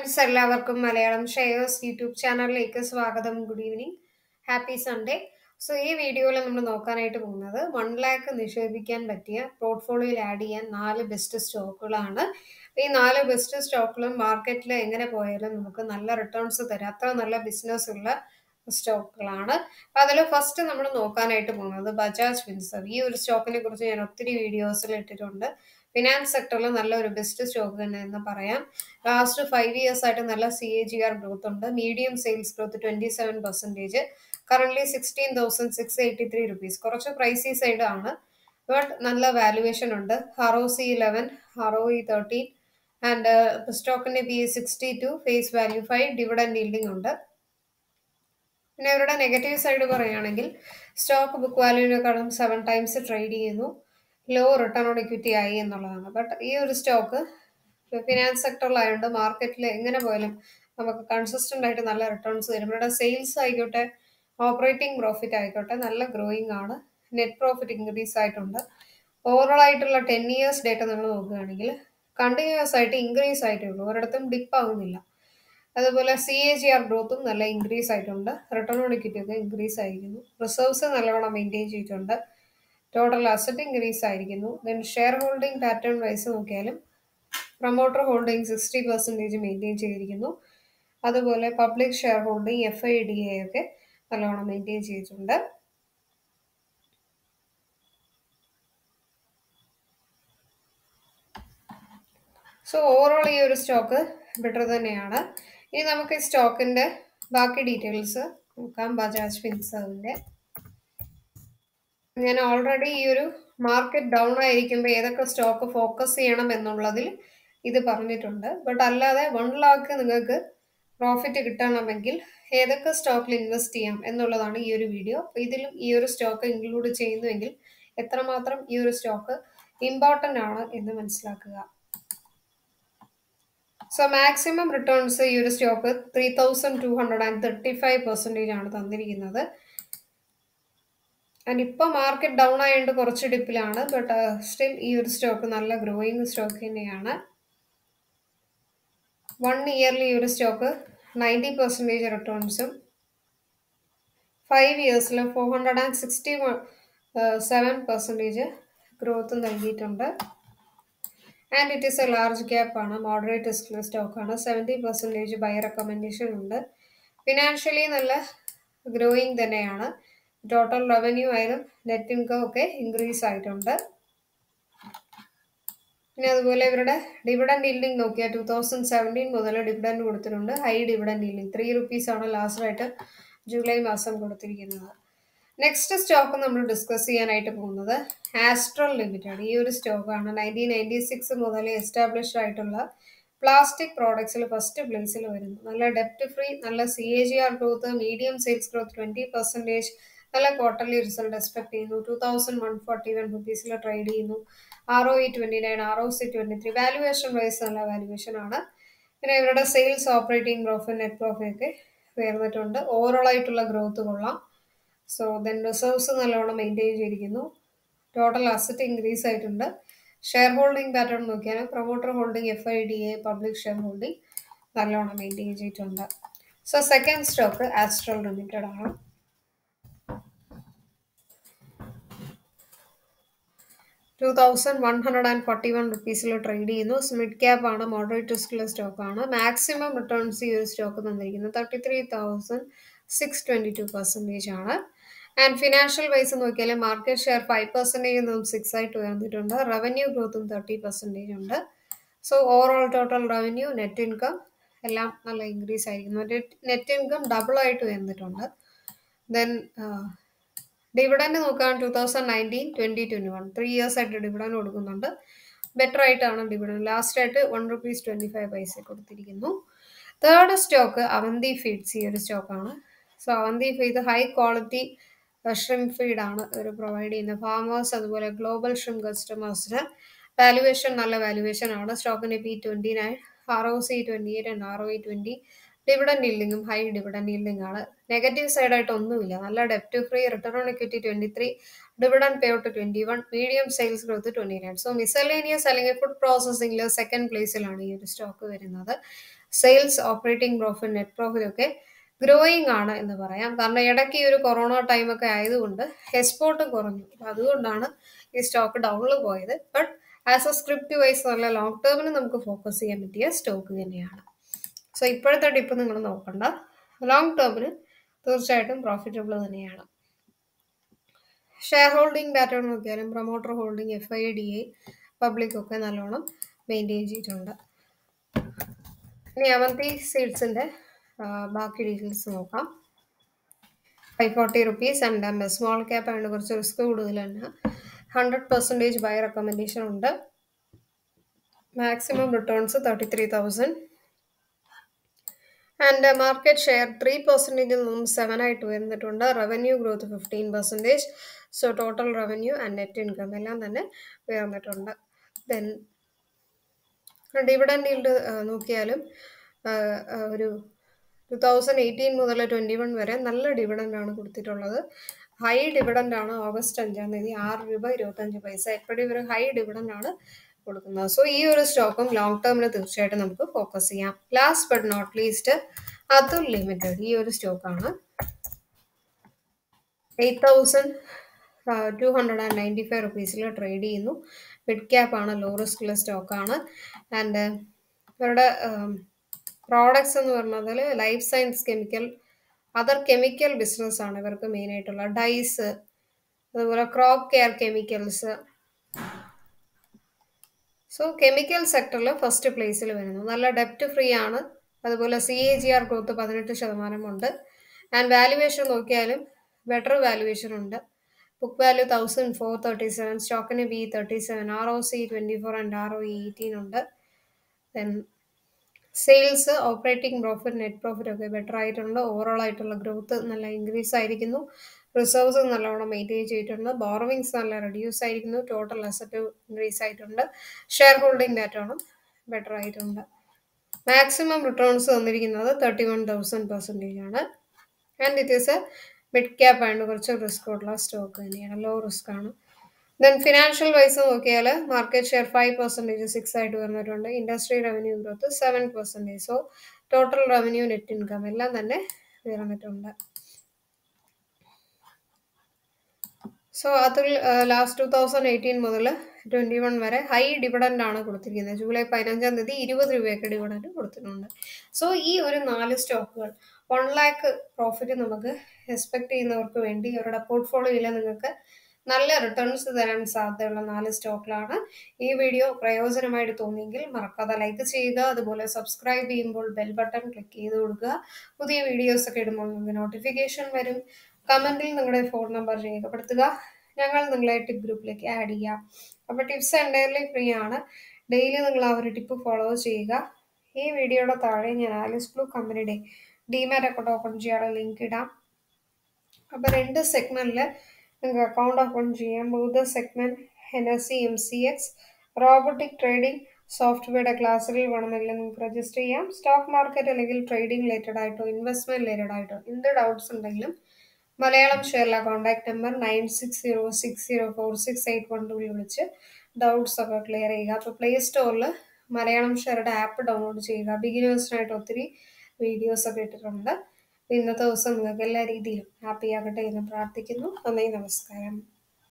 friends എല്ലാവർക്കും Malayalam shares YouTube ചാനലിലേക്ക് സ്വാഗതം good evening happy Sunday so ഈ വീഡിയോയിൽ നമ്മൾ നോക്കാനായിട്ട് പോകുന്നത് വൺ ലാക്ക് നിക്ഷേപിക്കാൻ പറ്റിയ പോർട്ട്ഫോളിയോയിൽ ആഡ് ചെയ്യാൻ നാല് ബെസ്റ്റ് സ്റ്റോക്കുകളാണ് ഈ നാല് ബെസ്റ്റ് സ്റ്റോക്കുകളും മാർക്കറ്റിൽ എങ്ങനെ പോയാലും നമുക്ക് നല്ല റിട്ടേൺസ് തരാം അത്ര നല്ല ബിസിനസ് ഉള്ള സ്റ്റോക്കുകളാണ് അതിൽ ഫസ്റ്റ് നമ്മൾ നോക്കാനായിട്ട് പോകുന്നത് ബജാജ് ഫിൻസർ ഈ ഒരു സ്റ്റോക്കിനെ കുറിച്ച് ഞാൻ ഒത്തിരി വീഡിയോസിൽ ഇട്ടിട്ടുണ്ട് ഫിനാൻസ് സെക്ടറിൽ നല്ലൊരു ബെസ്റ്റ് സ്റ്റോക്ക് തന്നെ എന്ന് പറയാം ലാസ്റ്റ് ഫൈവ് ഇയേഴ്സ് ആയിട്ട് നല്ല C A G R growth ഉണ്ട് medium sales growth twenty seven percentage current sixteen thousand six eighty three rupees കുറച്ച് പ്രൈസി സൈഡ് ആണ് ബട്ട് നല്ല വാലുവേഷൻ ഉണ്ട് R O C eleven R O E thirteen and സ്റ്റോക്കിന്റെ P A sixty two face value five dividend yielding ഉണ്ട് പിന്നെ ഇവരുടെ negative side പറയുകയാണെങ്കിൽ stock book വാല്യൂവിനെക്കാളും സെവൻ ടൈംസ് ട്രേഡ് ചെയ്യുന്നു ലോ റിട്ടേൺ ഓൺ ഇക്വിറ്റി ആയി എന്നുള്ളതാണ് ബട്ട് ഈ ഒരു സ്റ്റോക്ക് ഫിനാൻസ് സെക്ടറിലായതുകൊണ്ട് മാർക്കറ്റിൽ എങ്ങനെ പോയാലും നമുക്ക് കൺസിസ്റ്റന്റ് ആയിട്ട് നല്ല റിട്ടേൺസ് തരും ഇവരുടെ സെയിൽസ് ആയിക്കോട്ടെ ഓപ്പറേറ്റിംഗ് പ്രോഫിറ്റ് ആയിക്കോട്ടെ നല്ല ഗ്രോയിങ് ആണ് നെറ്റ് പ്രോഫിറ്റ് ഇൻക്രീസ് ആയിട്ടുണ്ട് ഓവറോൾ ആയിട്ടുള്ള ടെൻ ഇയേഴ്സ് ഡേറ്റ നമ്മൾ നോക്കുകയാണെങ്കിൽ കണ്ടിന്യൂസ് ആയിട്ട് ഇൻക്രീസ് ആയിട്ടേ ഉള്ളൂ ഒരിടത്തും ഡിപ്പ് ആകുന്നില്ല അതുപോലെ സി എ ജി ആർ ഗ്രോത്തും നല്ല ഇൻക്രീസ് ആയിട്ടുണ്ട് റിട്ടേൺ ഓൺ ഇക്വിറ്റി ഒക്കെ ഇൻക്രീസ് ആയിരിക്കുന്നു റിസർവ്സ് നല്ലവണ്ണം മെയിൻറ്റെയിൻ ചെയ്തിട്ടുണ്ട് ടോട്ടൽ അസറ്റ് ഇൻക്രീസ് ആയിരിക്കുന്നു then share holding pattern wise നോക്കിയാലും promoter holding sixty percentage maintain ചെയ്തിരിക്കുന്നു അതുപോലെ public share shareholding F I D A ഒക്കെ നല്ലവണ്ണം മെയിൻറ്റെയിൻ ചെയ്തിട്ടുണ്ട് സോ ഓവറോൾ ഈ ഒരു സ്റ്റോക്ക് ബെറ്റർ തന്നെയാണ് ഇനി നമുക്ക് ഈ സ്റ്റോക്കിന്റെ ബാക്കി ഡീറ്റെയിൽസ് നോക്കാം ബജാജ് ഫിൻസറിന്റെ ഞാൻ ഓൾറെഡി ഈ ഒരു മാർക്കറ്റ് ഡൗൺ ആയിരിക്കുമ്പോൾ ഏതൊക്കെ സ്റ്റോക്ക് ഫോക്കസ് ചെയ്യണം എന്നുള്ളതിൽ ഇത് പറഞ്ഞിട്ടുണ്ട് ബട്ട് അല്ലാതെ വൺ ലാക്ക് നിങ്ങൾക്ക് പ്രോഫിറ്റ് കിട്ടണമെങ്കിൽ ഏതൊക്കെ സ്റ്റോക്കിൽ ഇൻവെസ്റ്റ് ചെയ്യാം എന്നുള്ളതാണ് ഈ ഒരു വീഡിയോ ഇതിലും ഈ ഒരു സ്റ്റോക്ക് ഇൻക്ലൂഡ് ചെയ്യുന്നുവെങ്കിൽ എത്രമാത്രം ഈ ഒരു സ്റ്റോക്ക് ഇമ്പോർട്ടൻ്റ് ആണ് എന്ന് മനസ്സിലാക്കുക സോ മാക്സിമം റിട്ടേൺസ് ഈ ഒരു stock three thousand two hundred and thirty five percentage ആണ് തന്നിരിക്കുന്നത് ആൻഡ് ഇപ്പോൾ മാർക്കറ്റ് ഡൗൺ ആയതുകൊണ്ട് കുറച്ച് ഡിപ്പിലാണ് ബട്ട് സ്റ്റിൽ ഈ ഒരു സ്റ്റോക്ക് നല്ല ഗ്രോയിങ് സ്റ്റോക്ക് തന്നെയാണ് വൺ ഇയർലി ഈ ഒരു സ്റ്റോക്ക് നയൻറ്റി പെർസെൻറ്റേജ് റിട്ടേൺസും ഫൈവ് ഇയേഴ്സിൽ four hundred and sixty seven percentage growth നൽകിയിട്ടുണ്ട് and it is a large cap ആണ് മോഡറേറ്റ് റിസ്ക് സ്റ്റോക്ക് ആണ് സെവൻറ്റി പെർസെൻറ്റേജ് ബൈ റെക്കമെൻഡേഷൻ ഉണ്ട് ഫിനാൻഷ്യലി നല്ല ഗ്രോയിങ് തന്നെയാണ് ടോട്ടൽ റവന്യൂ ആയാലും നെറ്റ് ഇൻകം ഒക്കെ ഇൻക്രീസ് ആയിട്ടുണ്ട് പിന്നെ അതുപോലെ ഇവരുടെ ഡിവിഡൻഡ് ഈൽഡിംഗ് നോക്കിയാൽ ടൂ തൗസൻഡ് സെവൻറ്റീൻ മുതൽ ഡിവിഡൻഡ് കൊടുത്തിട്ടുണ്ട് high dividend yielding three rupees ആണ് ലാസ്റ്റ് ആയിട്ട് ജൂലൈ മാസം കൊടുത്തിരിക്കുന്നത് നെക്സ്റ്റ് സ്റ്റോക്ക് നമ്മൾ ഡിസ്കസ് ചെയ്യാനായിട്ട് പോകുന്നത് ആസ്ട്രൽ ലിമിറ്റഡ് ഈ ഒരു സ്റ്റോക്കാണ് നയൻറ്റീൻ നയൻറ്റി സിക്സ് മുതൽ എസ്റ്റാബ്ലിഷ്ഡ് ആയിട്ടുള്ള പ്ലാസ്റ്റിക് പ്രോഡക്ട്സിൽ ഫസ്റ്റ് പ്ലേസിൽ വരുന്നു നല്ല ഡെപ്റ്റ് ഫ്രീ നല്ല C A G R growth medium sales growth twenty percentage നല്ല ക്വാർട്ടർലി റിസൾട്ട് എക്സ്പെക്ട് ചെയ്യുന്നു two thousand one forty one റുപ്പീസിൽ ട്രേഡ് ചെയ്യുന്നു R O E twenty nine R O C twenty three valuation wise നല്ല valuation ആണ് പിന്നെ ഇവരുടെ sales operating profit net profit ഒക്കെ ഉയർന്നിട്ടുണ്ട് ഓവറോൾ ആയിട്ടുള്ള ഗ്രോത്ത് കൊള്ളാം സോ ദെൻ റിസർവ്സ് നല്ലോണം മെയിൻറ്റെയിൻ ചെയ്തിരിക്കുന്നു ടോട്ടൽ അസറ്റ് ഇൻക്രീസ് ആയിട്ടുണ്ട് ഷെയർ ഹോൾഡിംഗ് പാറ്റേൺ നോക്കിയാൽ promoter holding F I D A public share holding നല്ലോണം മെയിൻറ്റെയിൻ ചെയ്തിട്ടുണ്ട് so second stock Astral limited ആണ് two thousand one hundred and forty one റുപ്പീസിൽ trade ചെയ്യുന്നു mid cap ആണ് moderate റിസ്ക്കുള്ള സ്റ്റോക്കാണ് മാക്സിമം റിട്ടേൺസ് ഈ ഒരു സ്റ്റോക്ക് തന്നിരിക്കുന്നത് thirty three thousand six twenty two percentage ആണ് ആൻഡ് ഫിനാൻഷ്യൽ വൈസ് നോക്കിയാൽ മാർക്കറ്റ് ഷെയർ ഫൈവ് പെർസെൻറ്റേജ് നിന്നും സിക്സ് ആയിട്ട് ഉയർന്നിട്ടുണ്ട് റവന്യൂ ഗ്രോത്തും തേർട്ടി പെർസെൻറ്റേജ് ഉണ്ട് so overall total revenue net income എല്ലാം നല്ല ഇൻക്രീസ് ആയിരിക്കുന്നു നെറ്റ് ഇൻകം ഡബിൾ ആയിട്ട് ഉയർന്നിട്ടുണ്ട് ദെൻ ഡിവിഡൻഡ് നോക്കുകയാണ് two thousand nineteen twenty twenty one three years ആയിട്ട് ഡിവിഡൻഡ് കൊടുക്കുന്നുണ്ട് ബെറ്റർ ആയിട്ടാണ് ഡിവിഡൻഡ് ലാസ്റ്റ് ആയിട്ട് one rupees twenty five paisa കൊടുത്തിരിക്കുന്നു തേർഡ് സ്റ്റോക്ക് അവന്തി ഫീഡ്സ് ഈ ഒരു സ്റ്റോക്കാണ് so Avanti feed high quality shrimp ഫീഡാണ് ഇവർ പ്രൊവൈഡ് ചെയ്യുന്നത് ഫാമേഴ്സ് അതുപോലെ ഗ്ലോബൽ ഷ്രിം കസ്റ്റമേഴ്സിന് വാലുവേഷൻ നല്ല വാലുവേഷൻ ആണ് സ്റ്റോക്കിന് P twenty nine R O C twenty eight and R O E twenty dividend ഈൽഡിങ്ങും ഹൈ ഡിവിഡൻഡ് ഈൽഡിംഗ് ആണ് നെഗറ്റീവ് സൈഡായിട്ട് ഒന്നുമില്ല നല്ല ഡെപ്റ്റ് free return on equity twenty three dividend pay out twenty one medium sales growth twenty nine so miscellaneous അല്ലെങ്കിൽ food പ്രോസസ്സിംഗിൽ second പ്ലേസിലാണ് ഈ ഒരു സ്റ്റോക്ക് വരുന്നത് sales operating profit net profit ഒക്കെ ഗ്രോയിങ് ആണ് എന്ന് പറയാം കാരണം ഇടയ്ക്ക് ഈ ഒരു കൊറോണ ടൈമൊക്കെ ആയതുകൊണ്ട് എക്സ്പോർട്ട് കുറഞ്ഞു അപ്പൊ അതുകൊണ്ടാണ് ഈ സ്റ്റോക്ക് ഡൗണിൽ പോയത് but as a script wise നല്ല ലോങ് ടേമിന് നമുക്ക് ഫോക്കസ് ചെയ്യാൻ പറ്റിയ സ്റ്റോക്ക് തന്നെയാണ് സോ ഇപ്പോഴത്തെ ഡിപ്പ് നിങ്ങൾ നോക്കണ്ട ലോങ് ടേമിന് തീർച്ചയായിട്ടും പ്രോഫിറ്റബിൾ തന്നെയാണ് ഷെയർ ഹോൾഡിംഗ് പാറ്റേൺ നോക്കിയാലും promoter holding F I D A public ഒക്കെ നല്ലോണം മെയിൻറ്റെയിൻ ചെയ്തിട്ടുണ്ട് ഇനി അവന്തി സീഡ്സിൻ്റെ ബാക്കി ഡീറ്റെയിൽസ് നോക്കാം five forty rupees and small cap ആയതുകൊണ്ട് കുറച്ച് റിസ്ക് കൂടുതലാണ് ഹൺഡ്രഡ് പെർസെൻറ്റേജ് ബൈ റെക്കമെൻഡേഷൻ ഉണ്ട് maximum returns thirty three thousand and market share three പെർസെൻറ്റേജിൽ നിന്നും സെവൻ ആയിട്ട് വരുന്നിട്ടുണ്ട് revenue growth fifteen percentage so total revenue and net income എല്ലാം തന്നെ ഉയർന്നിട്ടുണ്ട് ദെൻ ഡിവിഡൻഡ് ഈൽഡ് നോക്കിയാലും ഒരു ടു തൗസൻഡ് എയ്റ്റീൻ മുതൽ ട്വൻറ്റി വൺ വരെ നല്ല ഡിവിഡൻ്റ് ആണ് കൊടുത്തിട്ടുള്ളത് ഹൈ ഡിവിഡൻ്റ് ആണ് ഓഗസ്റ്റ് അഞ്ചാം തീയതി ആറ് രൂപ ഇരുപത്തഞ്ച് പൈസ എപ്പോഴും ഇവർ ഹൈ ഡിവിഡൻ്റ് ആണ് കൊടുക്കുന്നത് സോ ഈ ഒരു സ്റ്റോക്കും ലോങ് ടേമിൽ തീർച്ചയായിട്ടും നമുക്ക് ഫോക്കസ് ചെയ്യാം last but not least Atul limited ഈ ഒരു സ്റ്റോക്കാണ് eight thousand two hundred and ninety five റുപ്പീസിൽ ട്രേഡ് ചെയ്യുന്നു മിഡ് ക്യാപ്പ് ആണ് ലോ റിസ്കുള്ള സ്റ്റോക്കാണ് ആൻഡ് ഇവരുടെ പ്രോഡക്ട്സ് എന്ന് പറഞ്ഞതിൽ life science chemical other chemical business ആണ് ഇവർക്ക് മെയിൻ ആയിട്ടുള്ള ഡൈസ് അതുപോലെ crop care chemicals so chemical സെക്ടറിൽ ഫസ്റ്റ് പ്ലേസിൽ വരുന്നു നല്ല ഡെപ്റ്റ് ഫ്രീ ആണ് അതുപോലെ C A G R growth പതിനെട്ട് ശതമാനമുണ്ട് ആൻഡ് വാല്യുവേഷൻ നോക്കിയാലും ബെറ്റർ വാല്യുവേഷൻ ഉണ്ട് book value thousand four thirty seven സ്റ്റോക്കിന് B thirty seven R O C twenty four and R O E eighteen ഉണ്ട് then sales operating profit net profit ഒക്കെ better ആയിട്ടുണ്ട് overall ആയിട്ടുള്ള growth നല്ല increase ആയിരിക്കുന്നു reserves നല്ലോണം maintain ചെയ്തിട്ടുണ്ട് borrowings നല്ല റെഡ്യൂസ് ആയിരിക്കുന്നു ടോട്ടൽ അസറ്റ് ഇൻക്രീസ് ആയിട്ടുണ്ട് ഷെയർ ഹോൾഡിംഗ് ഡാറ്റോണം ബെറ്റർ ആയിട്ടുണ്ട് മാക്സിമം റിട്ടേൺസ് തന്നിരിക്കുന്നത് തേർട്ടി വൺ തൗസൻഡ് പെർസെൻറ്റേജ് ആണ് and it is a mid cap ആയതുകൊണ്ട് കുറച്ച് റിസ്ക് ഉള്ള സ്റ്റോക്ക് തന്നെയാണ് ലോ റിസ്ക് ആണ് ദെൻ ഫിനാൻഷ്യൽ വൈസ് നോക്കിയാൽ market share five percentage six ആയിട്ട് വന്നിട്ടുണ്ട് industry revenue growth seven percentage so total revenue net income എല്ലാം തന്നെ ഉയർന്നിട്ടുണ്ട് സോ അതിൽ ലാസ്റ്റ് ടു തൗസൻഡ് എയ്റ്റീൻ മുതൽ ട്വൻറ്റി വൺ വരെ ഹൈ ഡിവിഡൻ്റ് ആണ് കൊടുത്തിരിക്കുന്നത് ജൂലൈ പതിനഞ്ചാം തീയതി ഇരുപത് രൂപയൊക്കെ ഡിവിഡൻറ്റ് കൊടുത്തിട്ടുണ്ട് സോ ഈ ഒരു നാല് സ്റ്റോക്കുകൾ വൺ ലാക്ക് പ്രോഫിറ്റ് നമുക്ക് എക്സ്പെക്ട് ചെയ്യുന്നവർക്ക് വേണ്ടി അവരുടെ പോർട്ട്ഫോളിയോയിൽ നിങ്ങൾക്ക് നല്ല റിട്ടേൺസ് തരാൻ സാധ്യതയുള്ള നാല് സ്റ്റോക്കിലാണ് ഈ വീഡിയോ പ്രയോജനമായിട്ട് തോന്നിയെങ്കിൽ മറക്കാതെ ലൈക്ക് ചെയ്യുക അതുപോലെ സബ്സ്ക്രൈബ് ചെയ്യുമ്പോൾ ബെൽ ബട്ടൺ ക്ലിക്ക് ചെയ്ത് കൊടുക്കുക പുതിയ വീഡിയോസ് ഒക്കെ ഇടുമ്പോൾ നിങ്ങൾക്ക് നോട്ടിഫിക്കേഷൻ വരും കമൻറ്റിൽ നിങ്ങളുടെ ഫോൺ നമ്പർ രേഖപ്പെടുത്തുക ഞങ്ങൾ നിങ്ങളെ ടിപ്പ് ഗ്രൂപ്പിലേക്ക് ആഡ് ചെയ്യാം അപ്പോൾ ടിപ്സ് എൻ്റയർലി ഫ്രീ ആണ് ഡെയിലി നിങ്ങൾ ആ ഒരു ടിപ്പ് ഫോളോ ചെയ്യുക ഈ വീഡിയോയുടെ താഴെ ഞാൻ ആലിസ് ബ്ലൂ കമ്പനിയുടെ ഡിമാറ്റ് അക്കൗണ്ട് ഓപ്പൺ ചെയ്യാനുള്ള ലിങ്ക് ഇടാം അപ്പോൾ രണ്ട് സെഗ്മെൻറ്റിൽ നിങ്ങൾക്ക് അക്കൗണ്ട് ഓപ്പൺ ചെയ്യാം both segment N S C M C X robotic trading സോഫ്റ്റ്വെയറുടെ ക്ലാസ്സുകൾ വേണമെങ്കിൽ നിങ്ങൾക്ക് രജിസ്റ്റർ ചെയ്യാം സ്റ്റോക്ക് മാർക്കറ്റ് അല്ലെങ്കിൽ ട്രേഡിംഗ് റിലേറ്റഡ് ആയിട്ടോ ഇൻവെസ്റ്റ്മെൻറ്റ് റിലേറ്റഡ് ആയിട്ടോ എന്ത് ഡൗട്ട്സ് ഉണ്ടെങ്കിലും മലയാളം ഷെയറിലെ contact number nine six zero six zero four six eight one ടൂവിൽ വിളിച്ച് ഡൗട്ട്സ് ഒക്കെ ക്ലിയർ ചെയ്യുക അപ്പോൾ പ്ലേ സ്റ്റോറിൽ മലയാളം ഷെയറുടെ ആപ്പ് ഡൗൺലോഡ് ചെയ്യുക ബിഗിനേഴ്സിനായിട്ട് ഒത്തിരി വീഡിയോസ് ഒക്കെ ഇട്ടിട്ടുണ്ട് ഇന്നത്തെ ദിവസം നിങ്ങൾക്ക് എല്ലാ രീതിയിലും ഹാപ്പി ആകട്ടെ എന്ന് പ്രാർത്ഥിക്കുന്നു നന്ദി നമസ്കാരം